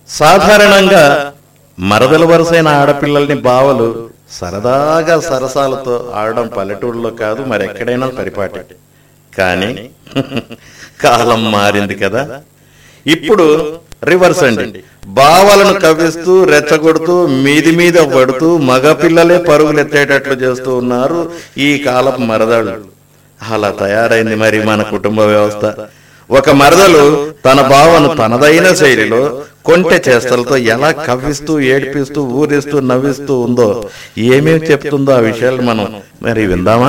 సాధారణంగా మరదల వరుసైన ఆడపిల్లల్ని బావలు సరదాగా సరసాలతో ఆడడం పల్లెటూళ్ళలో కాదు మరెక్కడైనా పరిపాటి కానీ కాలం మారింది కదా ఇప్పుడు రివర్స్ అండి బావలను కవ్విస్తూ రెచ్చగొడుతూ మీది మీద పడుతూ మగపిల్లలే పరుగులెత్తేటట్లు చేస్తూ ఉన్నారు ఈ కాలపు మరదళ్ళు అలా తయారైంది మరి మన కుటుంబ వ్యవస్థ ఒక మరదలు తన భావను తనదైన శైలిలో కొంటె చేష్టలతో ఎలా కవ్విస్తూ ఏడిపిస్తూ ఊరిస్తూ నవ్విస్తూ ఉందో ఏమేమి చెప్తుందో ఆ విషయాలు మనం మరి విందామా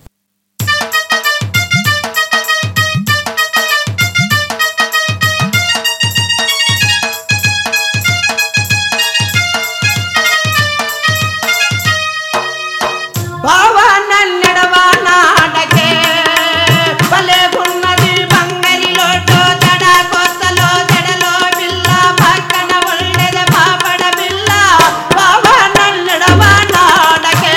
బావా నన్నెడవా నాడకే భలేగున్నది బంగరి లోటో జడ కొత్తలో జడలో బిల్ల పక్కన ఉండేది పాపడ బిల్ల బావా నన్నెడవా నాడకే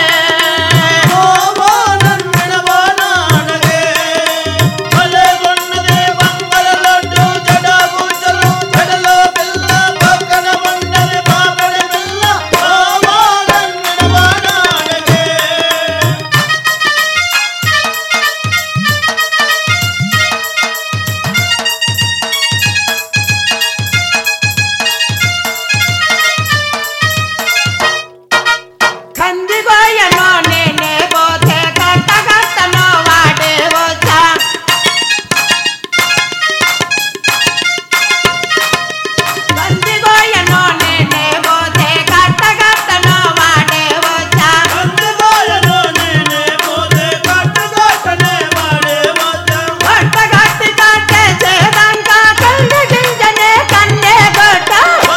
కందిగోయనో నేనే పోతే కట్ట కట్టనో వాడే వచ్చా కందిగోయనో నేనే పోతే కట్ట కట్టనో వాడే వచ్చా కొట్టగట్టి కట్టే చేదంక కంది గింజనే కన్నే కొట్ట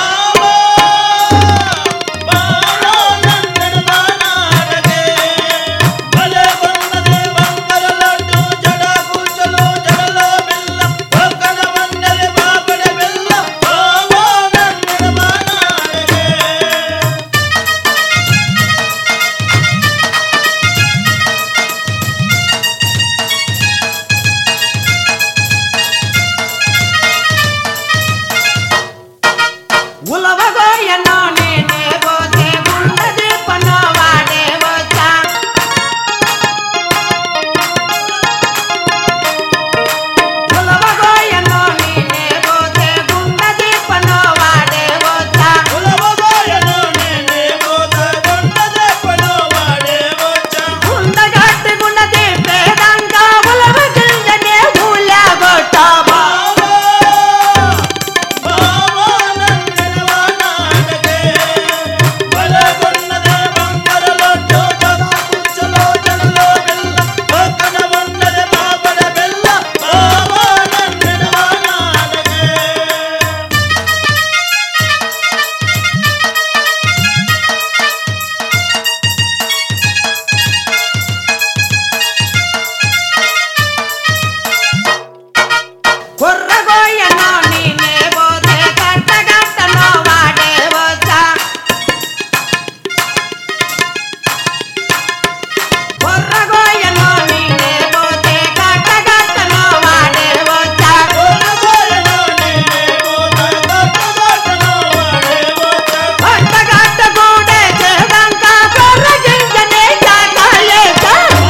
ఉలవగోయనో నేనే పోతే గుండది పనో వాడే వచ్చా ఉలవగోయనో నేనే పోతే గుండది పనో వాడే వచ్చా గుండగట్టి గుండది పేదంక ఉలవ గింజనే ఊళ్ళ కొట్టాబా కొర్రగోయనో నేనే పోతే కట్టగట్టనో వాడే వచ్చా కొర్రగోయనో నేనే పోతే కట్టగట్టనో వాడే వచ్చా కట్టగట్ట గూడే చేదంక కొర్ర గింజనే చాకాలేక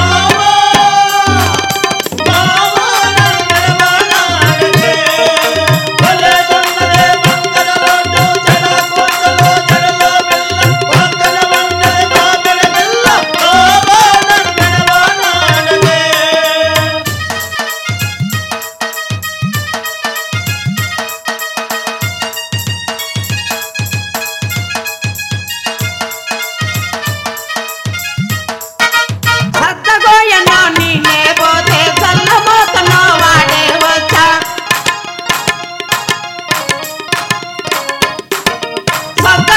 సద్దగోయనో నేనే పోతే చల్లమోతనో వాడే వచ్చా సద్ద